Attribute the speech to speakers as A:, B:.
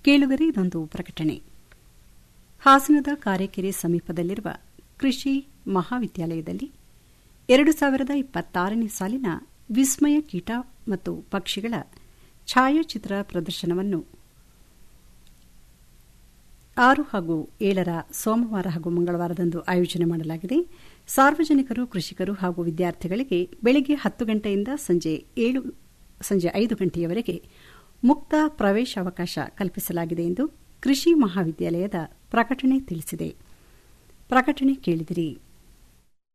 A: ಕೇಳುಗರೆ ಇದೊಂದು ಪ್ರಕಟಣೆ ಹಾಸನದ ಕಾರೆಕೆರೆ ಸಮೀಪದಲ್ಲಿರುವ ಕೃಷಿ ಮಹಾವಿದ್ಯಾಲಯದಲ್ಲಿ ಎರಡು ಸಾವಿರದ ಇಪ್ಪತ್ತಾರನೇ ಸಾಲಿನ ವಿಸ್ಮಯ ಕೀಟ ಮತ್ತು ಪಕ್ಷಿಗಳ ಛಾಯಾಚಿತ್ರ ಪ್ರದರ್ಶನವನ್ನು ಆರು ಹಾಗೂ ಏಳರ ಸೋಮವಾರ ಹಾಗೂ ಮಂಗಳವಾರದಂದು ಆಯೋಜನೆ ಮಾಡಲಾಗಿದೆ ಸಾರ್ವಜನಿಕರು ಕೃಷಿಕರು ಹಾಗೂ ವಿದ್ಯಾರ್ಥಿಗಳಿಗೆ ಬೆಳಗ್ಗೆ ಹತ್ತು ಗಂಟೆಯಿಂದ ಸಂಜೆ ಏಳು ಸಂಜೆ ಐದು ಗಂಟೆಯವರೆಗೆ ಮುಕ್ತ ಪ್ರವೇಶಾವಕಾಶ ಕಲ್ಪಿಸಲಾಗಿದೆ ಎಂದು ಕೃಷಿ ಮಹಾವಿದ್ಯಾಲಯದ ಪ್ರಕಟಣೆ ತಿಳಿಸಿದೆ ಪ್ರಕಟಣೆ ಕೇಳಿದಿರಿ